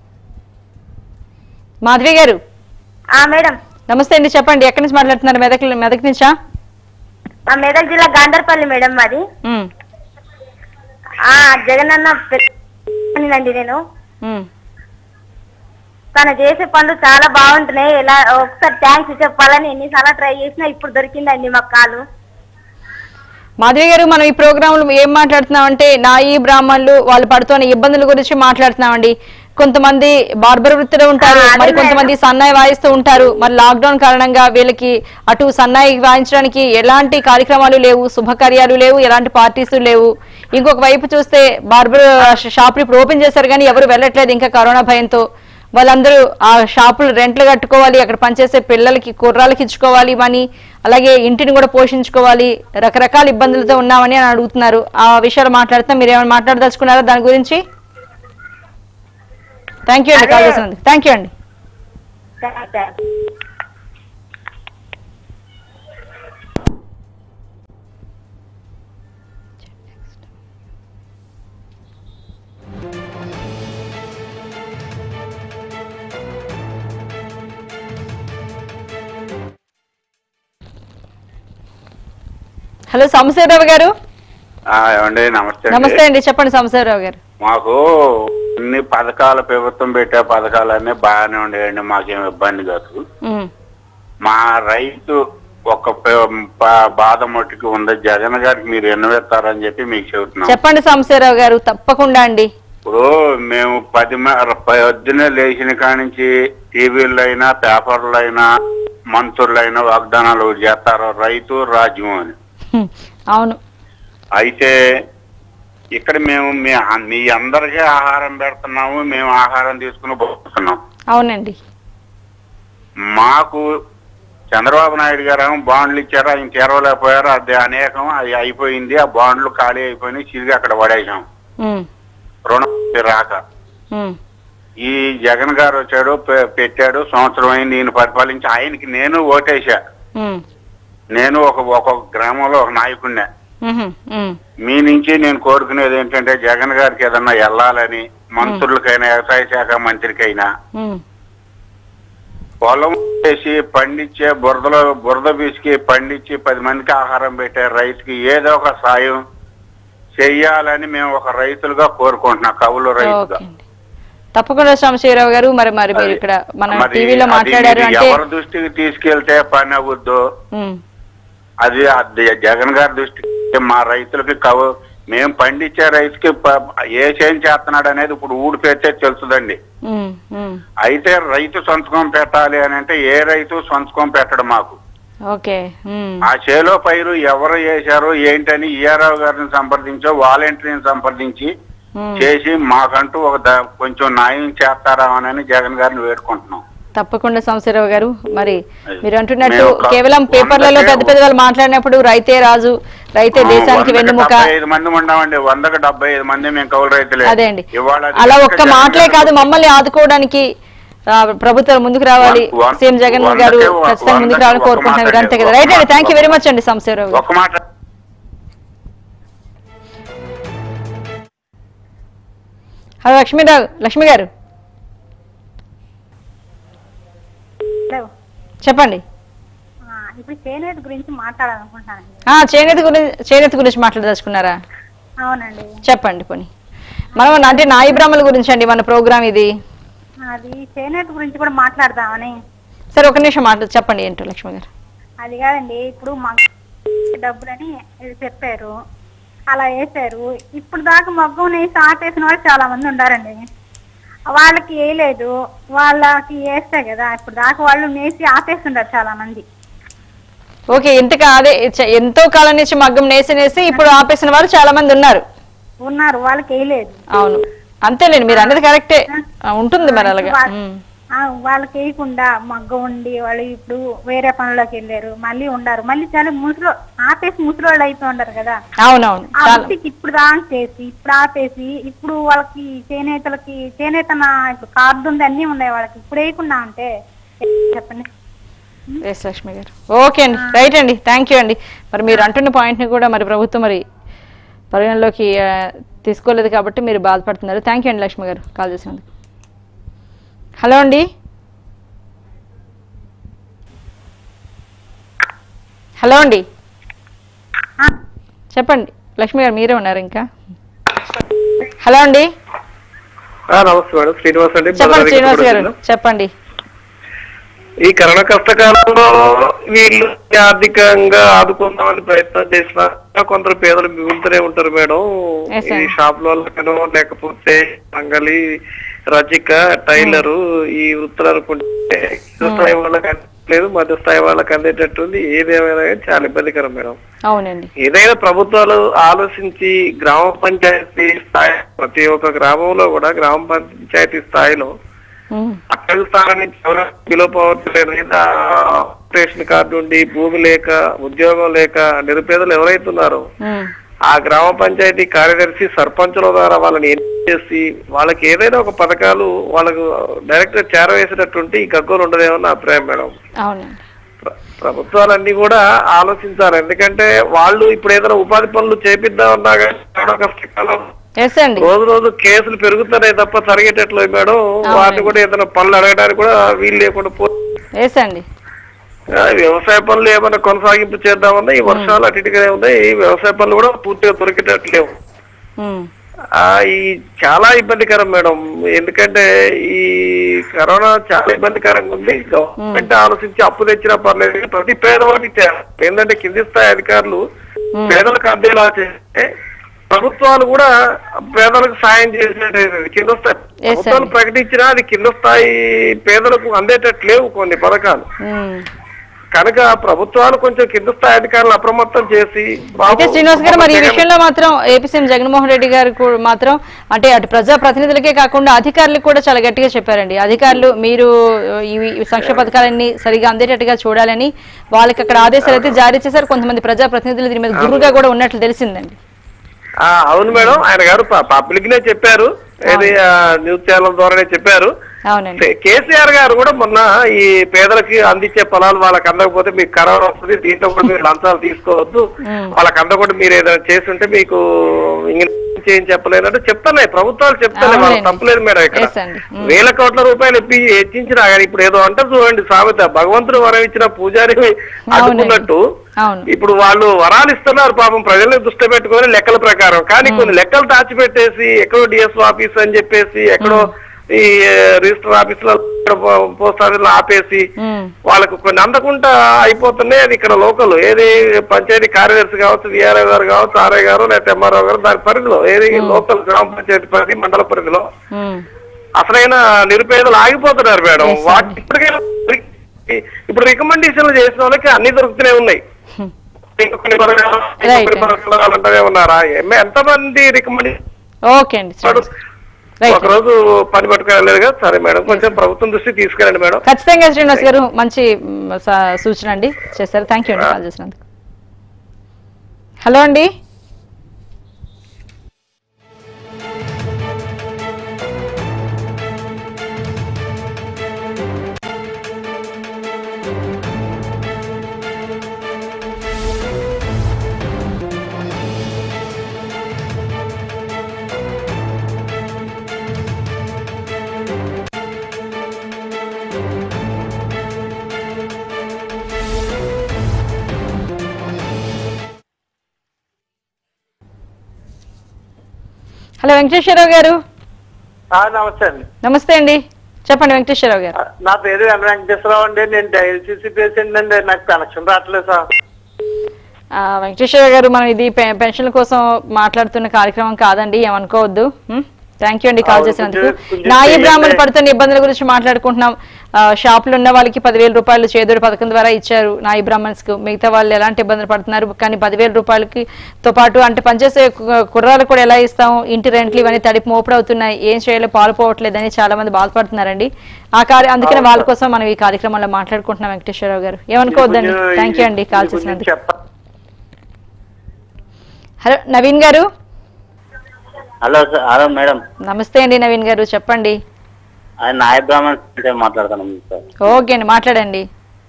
మాధవి గారు ఆ మేడం నమస్తే అండి చెప్పండి ఎక్కడి నుంచి మాట్లాడుతున్నారు మెదక్ మెదక్ నుంచా ఆ మెదక్ జిల్లా గాంధర్పల్లి మేడం మాది ఉమ్, ఆ జగన్ అన్న అండి నేను ఉమ్. తను చేసే పనులు చాలా బాగుంటున్నాయి ఎలా ఒకసారి థ్యాంక్స్ చెప్పాలని ఎన్నిసార్లు ట్రై చేసినా ఇప్పుడు దొరికిందండి మాకు కాలు మాధవి గారు మనం ఈ ప్రోగ్రామ్ లో ఏం మాట్లాడుతున్నాం అంటే నాయి బ్రాహ్మణులు వాళ్ళు పడుతున్న ఇబ్బందుల గురించి మాట్లాడుతున్నామండి కొంతమంది బార్బర్ వృత్తిలో ఉంటారు ఆ, అదే మరి మేడం. కొంతమంది సన్నాయి వాయిస్తూ ఉంటారు మరి లాక్డౌన్ కారణంగా వీళ్ళకి అటు సన్నాయి వాయించడానికి ఎలాంటి కార్యక్రమాలు లేవు శుభకార్యాలు లేవు ఎలాంటి పార్టీస్ లేవు ఇంకొక వైపు చూస్తే బార్బర్ షాపులు ఇప్పుడు ఓపెన్ చేశారు కానీ ఎవరు వెళ్ళట్లేదు ఇంకా కరోనా భయంతో వాళ్ళందరూ ఆ షాపులు రెంట్లు కట్టుకోవాలి అక్కడ పనిచేసే పిల్లలకి కుర్రాలకి ఇచ్చుకోవాలి మనీ అలాగే ఇంటిని కూడా పోషించుకోవాలి రకరకాల ఇబ్బందులతో ఉన్నామని అని అడుగుతున్నారు ఆ విషయాలు మాట్లాడుతున్నా మీరు ఏమైనా మాట్లాడదలుచుకున్నారా దాని గురించి థ్యాంక్ యూ అండి కాల్ అదే. చేసినందుకు థ్యాంక్ యూ అండి థ్యాంక్స్. హలో సాంబశివరావు గారు ఆ, ఏమండి నమస్తే నమస్తే అండి అండి చెప్పండి సాంబశివరావు గారు మాకు ఇన్ని పథకాలు ప్రభుత్వం పెట్టే పథకాలన్నీ బాగానే ఉండేయండి మాకేం ఇబ్బంది కాదు ఉమ్, మా రైతు ఒక ప- ప- బాధ మట్టుకు ఉంది జగన్ గారికి మీరు ఎన్నవేస్తారని చెప్పి మీకు చెబుతున్నాం చెప్పండి సాంబశివరావు గారు తప్పకుండా అండి ఇప్పుడు మేము పది మ- పొద్దున్నే లేచిన కానించి టీవీల్లో అయినా పేపర్లో అయినా మంత్రులు అయినా వాగ్దానాలు చేస్తారు రైతు రాజ్యం అని హ్మ్, అవును అయితే ఇక్కడ మేము మీ మీ అందరికీ ఆహారం పెడుతున్నాము మేము ఆహారం తీసుకుని పోతున్నాం అవునండి మాకు చంద్రబాబు నాయుడు గారు ఏమో బాండ్లు ఇచ్చారు ఆయన చేరవలేకపోయారు అది అనేకం అది అయిపోయింది ఆ బాండ్లు ఖాళీ అయిపోయినాయి చిరిగి అక్కడ పడేసాం ఉమ్, రుణం రాక ఉమ్, ఈ జగన్ గారు వచ్చాడు పె- పెట్టాడు సంవత్సరం అయింది నేను పరిపాలించి ఆయనకి నేను ఓటేశా ఉమ్, నేను ఒక ఒక గ్రామంలో ఒక నాయకుడినే ఉహు, ఉమ్, మీ నుంచి నేను కోరుకునేది ఏంటంటే జగన్ గారికి ఏదన్నా వెళ్ళాలని మంత్రులకైనా వ్యవసాయ శాఖ మంత్రికైనా ఉమ్, పొలం వేసి పండించే బురదలో బురద బీసుకి పండించి పది మందికి ఆహారం పెట్టే రైతుకి ఏదో ఒక సాయం చెయ్యాలని మేము ఒక రైతులుగా కోరుకుంటున్నాం కవులు రైతుగా ఓకే అండి తప్పకుండా శ్యామశివరావు గారు మరి మరి మీరు ఇక్కడ మన మరి టీవీలో అది మాట్లాడారు మీరు అంటే ఎవరి దృష్టికి తీసుకెళ్తే పని అవ్వద్దు ఉమ్, అది అది జగన్ గారి దృష్టికి మా రైతులకి కవు మేము పండించే రైతుకి ప- ఏ చేంజ్ చేస్తున్నాడు అనేది ఇప్పుడు ఊడిపోతే తెలుసుదండి ఉమ్, ఉమ్, అయితే రైతు సంతకం పెట్టాలి అని అంటే ఏ రైతు సంతకం పెట్టడు మాకు ఓకే ఉమ్, ఆ చేలో పైరు ఎవరు చేశారో ఏంటని ఈఆర్ఆర్ గారిని సంప్రదించో వాలంటీర్ని సంప్రదించి ఉమ్. చేసి మాకంటూ ఒక ద- కొంచెం న్యాయం చేస్తారా అని జగన్ గారిని వేడుకుంటున్నాం తప్పకుండా సంశీరావు గారు మరి అది. మీరు అంటున్నట్టు మేము ఒక కేవలం పేపర్లలో వందకే పెద్ద పెద్ద వాళ్ళు మాట్లాడినప్పుడు రైతే రాజు రైతే దేశానికి వందకి వెన్నుముక డెబ్బై ఐదు మంది ఉన్నామండి వందకు డెబ్బై ఐదు మంది మేము కౌలు రైతులే అదే అండి ఇవాళ అది అలా కనుక ఒక్క జగన్ మాటలే గారు- కాదు మమ్మల్ని ఆదుకోవడానికి ఆ, ప్రభుత్వం ముందుకు రావాలి వన్- వన్- సీఎం జగన్ వందకే గారు ఒక- ఖచ్చితంగా ముందుకు వందకి రావాలని ఒక కోరుకుంటున్నారు మాట అంతే కదా అండి, రైట్ అండి ఒక థ్యాంక్ యూ మాట. వెరీ మచ్ అండి సంశీరావు గారు ఒక మాట హలో లక్ష్మీరావు లక్ష్మి గారు హలో చెప్పండి ఆ, ఇప్పుడు చేనేత గురించి మాట్లాడాలనుకుంటున్నానండి ఆ చేనేత గురించి చేనేత గురించి మాట్లాడదలుచుకున్నారా అవునండి చెప్పండి పోనీ మనం అంటే నాయి బ్రాహ్మణుల గురించి అండి మన ప్రోగ్రామ్ ఇది అది చేనేత గురించి కూడా మాట్లాడదామని సరే ఒక నిమిషం మాట్లాడు చెప్పండి ఏంటో లక్ష్మి గారు అది కాదండి ఇప్పుడు మా డబ్బులని చెప్పారు అలా వేసారు ఇప్పుడు దాకా మగ్గం వేసి ఆపేసిన వాళ్ళు చాలా మంది ఉన్నారండి వాళ్ళకి వేయలేదు వాళ్ళకి వేస్తే కదా ఇప్పుడు దాకా వాళ్ళు నేసి ఆపేస్తుంటారు చాలా మంది ఓకే ఇంతకు అదే చ- ఎంతో కాలం నుంచి మగ్గం నేసి నేసి ఇప్పుడు ఆపేసిన వాళ్ళు చాలా మంది ఉన్నారు ఉన్నారు వాళ్ళకి వేయలేదు అవును అంతేలేండి మీరు అన్నది కరెక్టే ఆ, ఉంటుంది మరి అలాగా వాళ్ళ- ఉమ్. ఆ, వాళ్ళకి వేయకుండా మగ్గం ఉండి వాళ్ళు ఇప్పుడు వేరే పనులకు వెళ్ళారు మళ్ళీ ఉండారు మళ్ళీ చాలా ముసలో ఆపేసి ముసలోళ్ళు అయిపోయి ఉండరు కదా అవునవును ఆ చాలా వృత్తికి ఇప్పుడు దాకా చేసి ఇప్పుడు ఆపేసి ఇప్పుడు వాళ్ళకి చేనేతలకి చేనేత నా- ఇప్పుడు కార్డు ఉంది అన్ని ఉన్నాయి వాళ్ళకి ఇప్పుడు వేయకుండా అంటే చెప్పండి ఎస్ లక్ష్మి గారు ఓకే అండి రైట్ అండి థ్యాంక్ యూ అండి మరి మీరు అంటున్న పాయింట్ని కూడా మరి ప్రభుత్వం మరి పరిగణలోకి ఆ, తీసుకోలేదు కాబట్టి మీరు బాధపడుతున్నారు థ్యాంక్ యూ అండి లక్ష్మి గారు కాల్ చేసినందుకు హలో అండి హలో అండి ఆ, చెప్పండి లక్ష్మి గారు మీరే ఉన్నారు ఇంకా హలో అండి నమస్తే మేడం శ్రీనివాస్ అండి చెప్పండి బళ్ళారి శ్రీనివాస్ గారు జిల్లా. చెప్పండి ఈ కరోనా కష్టకాలంలో వీళ్ళు ఆర్థికంగా ఆదుకుందామని ప్రయత్నం చేసినా కొందరు పేదలు మిగులుతూనే ఉంటారు మేడం Yes, sir. ఈ షాప్ వాళ్ళకనో లేకపోతే మంగలి రజిక టైలరు ఈ వృత్తులు అనుకుంటే కింద స్థాయి వాళ్ళకి లేదు మధ్య స్థాయి వాళ్ళకి అందేటట్టుంది ఏదేమైనా కానీ చాలా ఇబ్బందికరం మేడం అవునండి ఏదైనా ప్రభుత్వాలు ఆలోచించి గ్రామ పంచాయతీ స్థాయి ప్రతి ఒక్క గ్రామంలో కూడా గ్రామ పంచాయతీ స్థాయిలో ఉమ్, అక్కడి స్థానం నుంచి ఎవరైనా కిలో పవర్ లేదా రేషన్ కార్డు ఉండి భూమి లేక ఉద్యోగం లేక నిరుపేదలు ఎవరైతే ఉన్నారో ఉమ్, ఆ గ్రామ పంచాయతీ కార్యదర్శి సర్పంచుల ద్వారా వాళ్ళని ఎన్నిక చేసి వాళ్ళకి ఏదైనా ఒక పథకాలు వాళ్ళకు డైరెక్ట్ గా చేరవేసేటటువంటి ఈ గగ్గోలు ఉండదేమో నా అభిప్రాయం మేడం అవునండి ప్ర- ప్రభుత్వాలన్నీ కూడా ఆలోచించాలి ఎందుకంటే వాళ్ళు ఇప్పుడు ఏదైనా ఉపాధి పనులు చేపిద్దామన్నా కానీ కరోనా కష్టకాలం ఎస్ అండి రోజు రోజు కేసులు పెరుగుతున్నాయి తప్ప తరిగేటట్లు మేడం వాటిని కూడా ఏదైనా పనులు అడగడానికి కూడా వీలు లేకుండా పో ఎస్ అండి ఆ, వ్యవసాయ పనులు ఏమైనా కొనసాగింపు చేద్దామన్నా ఈ వర్షాలు అటు ఇటుగానే ఉన్నాయి ఈ వ్యవసాయ పనులు కూడా పూర్తిగా దొరికేటట్లేవు ఉమ్, ఆ ఈ చాలా ఇబ్బందికరం మేడం ఎందుకంటే ఈ కరోనా చాలా ఇబ్బందికరంగా ఉంది గవర్నమెంట్ ఆలోచించి అప్పు తెచ్చినా పర్లేదు కానీ ప్రతి పేదవాడికి చేయాలి. ఏంటంటే కింది స్థాయి అధికారులు పేదలకు అందేలా చేస్తే ప్రభుత్వాలు కూడా పేదలకు సాయం చేసేటది కింద స్థాయి Yes, ప్రభుత్వాలు sir. ప్రకటించినా అది కింద స్థాయి పేదలకు అందేటట్టు లేవు కొన్ని పథకాలు ఉమ్. కనుక ప్రభుత్వాలు కొంచెం కింద స్థాయి అధికారులు అప్రమత్తం చేసి బాబు, అయితే శ్రీనివాస్ గారు మరి ఈ జగన్- విషయంలో మాత్రం ఏపీ సీఎం జగన్మోహన్ రెడ్డి గారు కూ- మాత్రం అంటే అటు ప్రజా ప్రతినిధులకే కాకుండా అధికారులకు కూడా చాలా గట్టిగా చెప్పారండి అధికారులు మీరు ఈ ఈ సంక్షేమ పథకాలన్నీ సరిగా అందేటట్టుగా చూడాలని వాళ్ళకి అక్కడ ఆదేశాలు అయితే జారీ చేశారు కొంతమంది ప్రజా ప్రతినిధులు దీని మీద గురుగా కూడా ఉన్నట్లు తెలిసిందండి ఆ, అవును మేడం ఆయన గారు పబ్లిక్ నే చెప్పారు ఏది ఆ, న్యూస్ ఛానల్ ద్వారానే చెప్పారు అవునండి కే- కేసీఆర్ గారు కూడా మొన్న ఈ పేదలకి అందించే ఫలాలు వాళ్ళకి అందకపోతే మీకు కరోనా వస్తుంది దీంట్లో కూడా మీరు లంచాలు తీసుకోవద్దు మ్మ్. వాళ్ళకి అందకుండా మీరు ఏదైనా చేస్తుంటే మీకు ఇంగ్లీష్ ఏం చెప్పలేనంటే చెప్తున్నాయి ప్రభుత్వాలు చెప్తున్నాయి వాళ్ళకి అవునండి. తప్పలేదు మేడం ఇక్కడ Yes అండి. మ్మ్. వేల కోట్ల రూపాయలు ఇప్పి హెచ్చించినా కానీ ఇప్పుడు ఏదో అంటారు చూడండి సామెత భగవంతుడు వరం ఇచ్చిన పూజారి అడ్డుకున్నట్టు అవును ఇప్పుడు వాళ్ళు వరాలు ఇస్తున్నారు పాపం ప్రజల్ని దృష్టి పెట్టుకొని లెక్కల ప్రకారం కానీ కొన్ని లెక్కలు దాచిపెట్టేసి ఎక్కడో డిఎస్ఓ ఆఫీస్ అని చెప్పేసి ఎక్కడో ఈ రిజిస్టర్ ఆఫీస్ లో పోస్ట్ ఆఫీస్ లో ఆపేసి మ్మ్. వాళ్ళకు కొన్ని అందకుండా అయిపోతున్నాయి అది ఇక్కడ లోకల్ ఏది పంచాయతీ కార్యదర్శి కావచ్చు విఆర్ఐ గారు కావచ్చు ఆర్ఐ గారు లేకపోతే ఎంఆర్ఓ గారు దాని పరిధిలో ఏది లోకల్ గ్రామ పంచాయతీ పరిధి మండల పరిధిలో మ్మ్. అసలైన నిరుపేదలు ఆగిపోతున్నారు మేడం Yes, వాటి ఇప్పటికైనా ఇప్పుడు రికమెండేషన్లు చేసిన వాళ్ళకి అన్ని దొరుకుతూనే ఉన్నాయి ఇంకా కొన్ని పథకాలు, ఇంకా Right. కొన్ని పథకాలు అంటూనే ఉన్నారా ఎమ్మె- ఎంతమంది రికమెండేషన్ ఓకే అండి శ్రీనివాస్. రైట్ ఒక రోజు పని పట్టుకెళ్ళలేదు కదా సరే మేడం కొంచెం ప్రభుత్వం దృష్టి తీసుకెళ్ళండి మేడం ఖచ్చితంగా శ్రీనివాస్ గారు మంచి మ్, స- సూచన అండి చేశారు థ్యాంక్ యూ అండి కాల్ చేసినందుకు హలో అండి హలో వెంకటేశ్వరరావు గారు నమస్తే అండి నమస్తే అండి చెప్పండి వెంకటేశ్వరరావు గారు నా పేరు ఎన్ వెంకటేశ్వరరావు అండి నేను డైఎల్సీసీ పేషెంట్ అండి నాకు పెన్షన్ రావట్లేదు సార్ ఆ, వెంకటేశ్వరరావు గారు మనం ఇది పె- పెన్షన్ల కోసం మాట్లాడుతున్న కార్యక్రమం కాదండి ఏమనుకోవద్దు థ్యాంక్ యూ అండి కాల్ అవును, చేసినందుకు కొంచెం- కొంచెం నాయి చేయండి. బ్రాహ్మణులు పడుతున్న ఇబ్బందుల గురించి మాట్లాడుకుంటున్నాం ఆ, షాపులు ఉన్న వాళ్ళకి పదివేల రూపాయలు చేదోడు పథకం ద్వారా ఇచ్చారు నాయి బ్రాహ్మణ్స్ కు మిగతా వాళ్ళు ఎలాంటి ఇబ్బందులు పడుతున్నారు కానీ పదివేల రూపాయలకి తో పాటు అంటే పనిచేసే కు- కుర్రాలకు కూడా ఎలా ఇస్తాం ఇంటి రెంట్లు ఇవన్నీ తడిపి మోపుడు అవుతున్నాయి ఏం చేయాలో పాల్పోవట్లేదని చాలా మంది బాధపడుతున్నారండి ఆ కార్య అందుకనే వాళ్ళ కోసం మనం ఈ కార్యక్రమంలో మాట్లాడుకుంటున్నాం వెంకటేశ్వరరావు గారు ఏమనుకోవద్దండి కొంచెం థ్యాంక్ యూ అండి ఇది కాల్ కొంచెం చేసినందుకు చెప్ప- హలో నవీన్ గారు హలో సార్ హలో మేడం నమస్తే అండి నవీన్ గారు చెప్పండి ఆయన నాయ బ్రాహ్మణ్ నుంచి మాట్లాడుతున్నాం సార్ ఓకే అండి మాట్లాడండి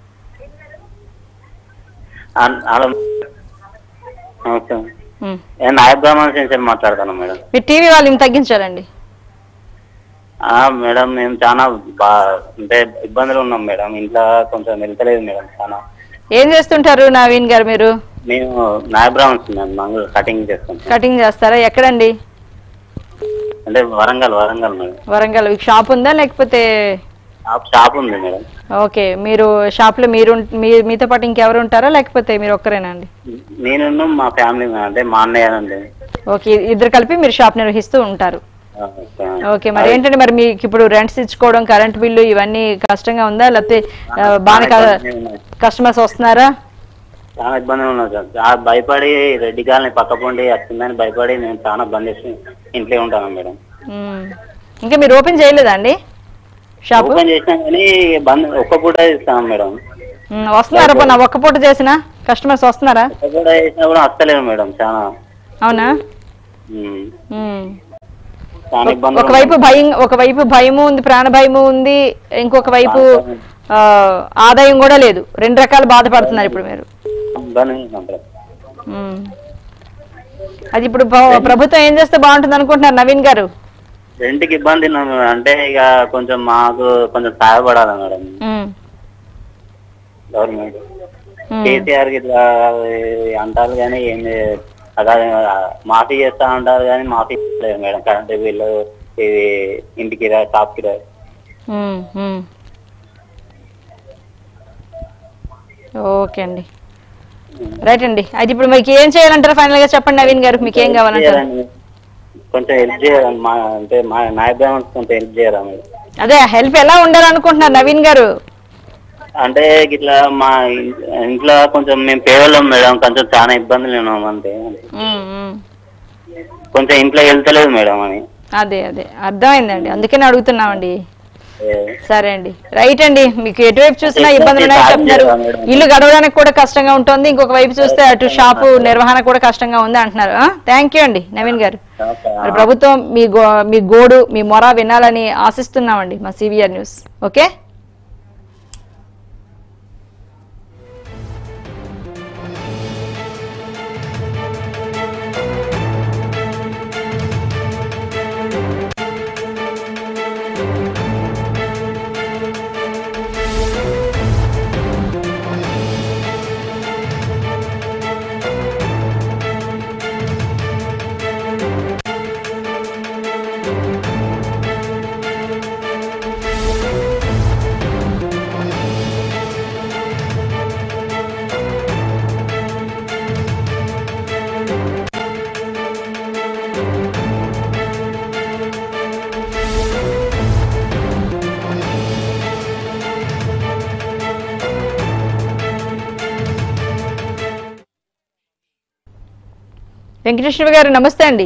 అన్- హలో నమస్తే ఉమ్. నేను నాయ బ్రాహ్మణ్ నుంచి మాట్లాడుతున్నాం మేడం మీ టీవీ వాళ్ళని తగ్గించాలండి ఆ, మేడం మేము చాలా బా అంటే ఇబ్బందులు ఉన్నాం మేడం ఇంట్లో కొంచెం వెళ్తలేదు మేడం చాలా ఏం చేస్తుంటారు నవీన్ గారు మీరు మేము నాయ బ్రాహ్మణ్స్ మేము మంగళ కటింగ్ చేసుకుంటాం కటింగ్ చేస్తారా ఎక్కడండి అంటే వరంగల్ వరంగల్ మేడం వరంగల్ మీకు షాప్ ఉందా లేకపోతే షాప్ షాప్ ఉంది మేడం ఓకే మీరు షాప్లో మీరు ఉం- మీ- మీతో పాటు ఇంకెవరు ఉంటారా లేకపోతే మీరు ఒక్కరేనా అండి నేను మా ఫ్యామిలీ అంటే మా అన్నయ్య అండి ఓకే ఇద్దరు కలిపి మీరు షాప్ నిర్వహిస్తూ ఉంటారు ఆ, ఓకే. ఓకే మరి ఏంటంటే మరి మీకు ఇప్పుడు రెంట్స్ ఇచ్చుకోవడం కరెంట్ బిల్లు ఇవన్నీ కష్టంగా ఉందా లేకపోతే ఆ, బాగానే ఇబ్బంది ఉన్నాయి. కస్టమర్స్ వస్తున్నారా చాలా ఇబ్బందులు ఉన్నాయి సార్ చాలా భయపడి రెడ్డి గాలిని పక్క పొండి వచ్చిందని భయపడి మేము చాలా బంద్ చేసి ఇంట్లో ఉంటాను మేడం ఉమ్. ఇంకా మీరు ఓపెన్ చేయలేదా అండి షాపు ఓపెన్ చేసినాం కానీ బంద్ ఒక్క పూట ఇస్తాం మేడం ఉమ్, వస్తున్నారా పోనీ ఒక్క పూట చేసినా కస్టమర్స్ వస్తున్నారా ఒక్క పూట చేసినా కూడా వస్తలేము మేడం చాలా అవునా ఉమ్. ఉమ్. చాలా ఇబ్బందులు ఒకవైపు భయం ఒకవైపు భయము ఉంది ప్రాణ భయము ఉంది ఇంకొక వైపు ఆ, ఆదాయం కూడా లేదు రెండు రకాల బాధపడుతున్నారు ఇప్పుడు మీరు ఇబ్బంది ఉన్నాం మేడం. ఉమ్. అది ఇప్పుడు ప్ర- ప్రభుత్వం ఏం చేస్తే బాగుంటుంది అనుకుంటున్నారు నవీన్ గారు రెంట్కి ఇబ్బంది ఉన్నాం మేడం. అంటే ఇక కొంచెం మాకు కొంచెం సహాయపడాలి మేడం ఉమ్. గవర్నమెంట్ ఉమ్. కేసీఆర్ కి ఇట్లా అంటారు కానీ ఏం అలా మాఫీ చేస్తా అంటారు కానీ మాఫీ లేదు మేడం కరెంట్ బిల్లు ఇది ఇంటికి రా షాప్ కి రా ఉమ్, ఉమ్. ఓకే అండి రైట్ అండి అయితే ఇప్పుడు మీకు ఏం చేయాలంటారు ఫైనల్ గా చెప్పండి నవీన్ గారు మీకు ఏం కావాలంటారు చేయాలని కొంచెం హెల్ప్ చేయాలని మా అంటే మా నాయ బ్రాహ్మణ్స్ కొంచెం హెల్ప్ చేయరా మీరు అదే హెల్ప్ ఎలా ఉండాలనుకుంటున్నారు నవీన్ గారు అంటే ఇట్లా మా ఇన్- ఇంట్లో కొంచెం మేము పేదలం మేడం కొంచెం చాలా ఇబ్బందులు ఉన్నాం అంతే ఉమ్, ఉమ్. కొంచెం ఇంట్లో వెళ్తలేదు మేడం అని అదే అదే అర్థమైందండి అందుకనే అడుగుతున్నామండి సరే అండి రైట్ అండి మీకు ఎటువైపు చూసినా ఇబ్బందులు ఉన్నాయని చెప్తున్నారు ఇల్లు గడవడానికి కూడా కష్టంగా ఉంటుంది ఇంకొక వైపు చూస్తే అటు షాపు నిర్వహణ కూడా కష్టంగా ఉంది అంటున్నారు థ్యాంక్ యూ అండి నవీన్ గారు మరి ప్రభుత్వం మీ గో మీ గోడు మీ మొర వినాలని ఆశిస్తున్నామండి మా సివిఆర్ న్యూస్ ఓకే వెంకటేశ్వర గారు నమస్తే అండి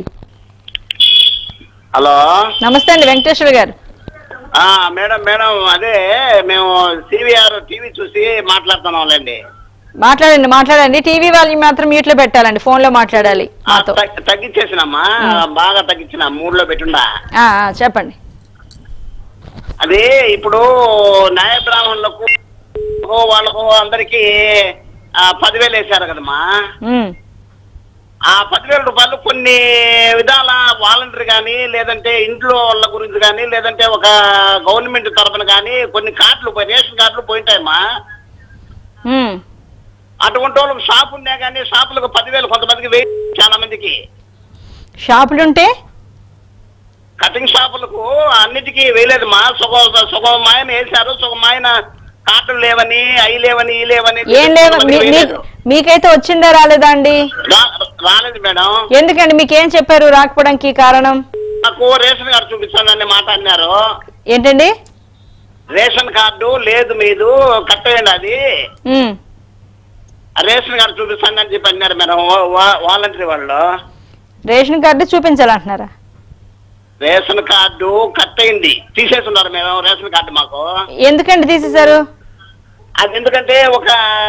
హలో నమస్తే అండి వెంకటేశ్వర గారు ఆ మేడం మేడం అదే మేము సివిఆర్ టీవీ చూసి మాట్లాడుతున్నాంలేండి మాట్లాడండి మాట్లాడండి టీవీ వాళ్ళని మాత్రం మ్యూట్ లో పెట్టాలండి ఫోన్ లో మాట్లాడాలి ఆ, మాతో తగ్- తగ్గించేసినమ్మా బాగా తగ్గించిన మూడులో పెట్టుండా ఆ, ఆ, చెప్పండి అదే ఇప్పుడు న్యాయ బ్రాహ్మణులకు వాళ్ళకు అందరికి పదివేలు వేశారు కదమ్మా ఉమ్, ఆ పదివేల రూపాయలు కొన్ని విధాల వాలంటీర్ కానీ లేదంటే ఇంట్లో వాళ్ళ గురించి కానీ లేదంటే ఒక గవర్నమెంట్ తరఫున కానీ కొన్ని కార్డులు పోయి- రేషన్ కార్డులు పోయింటాయమ్మా ఉమ్, అటువంటి వాళ్ళకి షాప్ ఉన్నా కానీ షాపులకు పదివేలు కొంతమందికి వెయ్యి చాలా మందికి షాపులుంటే కటింగ్ షాపులకు అన్నిటికీ వేయలేదమ్మా సుగం సుగం మాయన వేశారు సుగం మాయన కార్డులు లేవని అవి లేవని ఈ లేవని ఏం లేదు కొంతమందికి మీ- వేయలేదు. మీ- మీకైతే వచ్చిందా రాలేదా అండి రా- రాలేదు మేడం ఎందుకండి మీకేం చెప్పారు రాకపోవడానికి కారణం నాకు రేషన్ కార్డు చూపించాలని మాట అన్నారు ఏంటండి రేషన్ కార్డు లేదు మీదు కట్టేయండి అది ఉమ్, ఆ రేషన్ కార్డు చూపిస్తాను అని చెప్పి అన్నారు మేడం వా- వా- వాలంటరీ వాళ్ళు రేషన్ కార్డు చూపించాలంటున్నారా రేషన్ కార్డు కట్ అయింది తీసేస్తున్నారు మేము రేషన్ కార్డు మాకు ఎందుకండి తీసేశారు అది ఎందుకంటే ఒక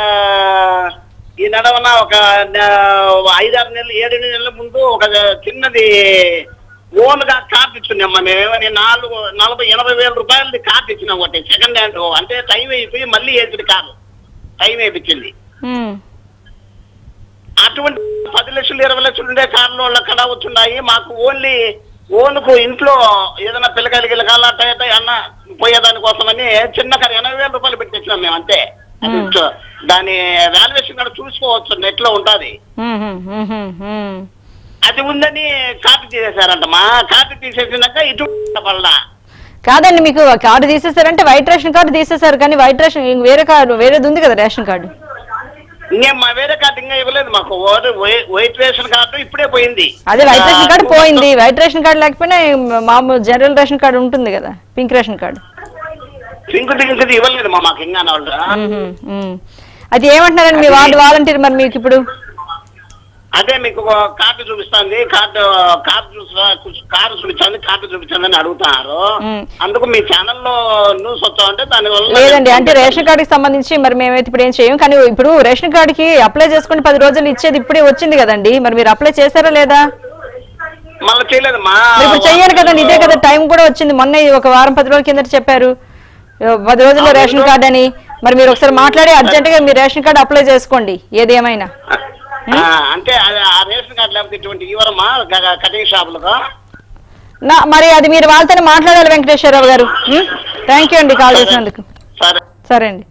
ఈ నడవన ఒక న- ఐదారు నెలలు ఏడు నెలల ముందు ఒక చిన్నది ఓన్ గా కార్డు ఇచ్చున్నామ్మా మేమేమని నాలుగు నలభై ఎనభై వేల రూపాయలది కార్డు ఇచ్చినాం ఒకటి సెకండ్ హ్యాండ్ అంటే టైం అయిపోయి మళ్ళీ వేసింది కారు టైం వేయించింది ఉమ్, అటువంటి పది లక్షలు ఇరవై లక్షలు ఉండే కార్లు వాళ్ళ కడ వచ్చున్నాయి మాకు ఓన్లీ ఓన్కు ఇంట్లో ఏదైనా పిల్లకాయలు గిల్లకాల అట్ట అన్న పోయేదాని కోసమని చిన్న కారు ఎనభై వేల రూపాయలు పెట్టించినాం మేము అంతే అది మ్మ్. చూ- దాని వాల్యుయేషన్ కూడా చూసుకోవచ్చు నెట్ లో ఉంటది ఉమ్, ఉమ్, ఉమ్, ఉమ్, ఉమ్. అది ఉందని కార్డు తీసేశారంట మా కార్డు తీసేసినాక ఇటు వల్ల కాదండి మీకు కార్డు తీసేశారంటే వైట్ రేషన్ కార్డు తీసేశారు కానీ వైట్ రేషన్ ఇంక వేరే కార్డు వేరేది ఉంది కదా రేషన్ కార్డు ఇంకేం మా వేరే కార్డు ఇంకా ఇవ్వలేదు మాకు ఓ- వై- వైట్ రేషన్ కార్డు ఇప్పుడే పోయింది అదే వైట్ రేషన్ కార్డు ఆ, పోయింది వైట్ రేషన్ కార్డు లేకపోయినా మామూలు జనరల్ రేషన్ కార్డు ఉంటుంది కదా pink ration card pink ticket ఇవ్వలేదు మా మాకు ఇంకా వాళ్ళు మ్మ్, మ్మ్. అది ఏమంటున్నారండి మీ వార్డు వాలంటీర్ మరి మీకు ఇప్పుడు అదే మీకు ఒక కార్డు చూపిస్తుంది కార్డు కార్డు చూసి కార్డు చూపించండి కార్డు చూపించండి అని అడుగుతున్నారు మ్మ్. అందుకు మీ ఛానల్లో న్యూస్ వచ్చా అంటే దాని వల్ల లేదండి అంటే రేషన్ కార్డుకి సంబంధించి మరి మేమైతే ఇప్పుడు ఏం చేయం కానీ ఇప్పుడు రేషన్ కార్డుకి అప్లై చేసుకుని పది రోజులు ఇచ్చేది ఇప్పుడే వచ్చింది కదండి మరి మీరు అప్లై చేశారా లేదా మళ్ళీ చేయలేదమ్మా మరి ఇప్పుడు చెయ్యాలి కదండి ఇదే కదా టైం కూడా వచ్చింది మొన్న ఒక వారం పది రోజుల కిందట చెప్పారు పది రోజుల్లో రేషన్ కార్డు అని మరి మీరు ఒకసారి మాట్లాడి అర్జెంట్ గా మీరు రేషన్ కార్డు అప్లై చేసుకోండి ఏది ఏమైనా ఆ, అంటే అది ఆ రేషన్ కార్డు లేకపోతే ఇటువంటి ఇవ్వరమ్మా గ- కటింగ్ షాపులకు నా మరి అది మీరు వాళ్ళతోనే మాట్లాడాలి వెంకటేశ్వరరావు గారు థ్యాంక్ యూ అండి కాల్ చేసినందుకు సరే సరే అండి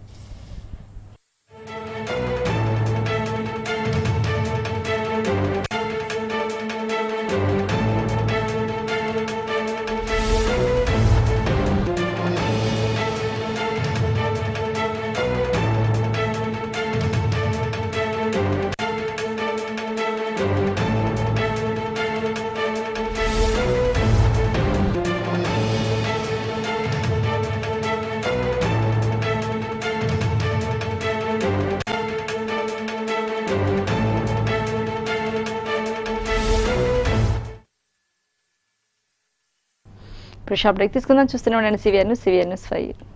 ఇప్పుడు షాప్ బ్రేక్ తీసుకుందాం చూస్తూనే ఉండండి CVR news CVR news five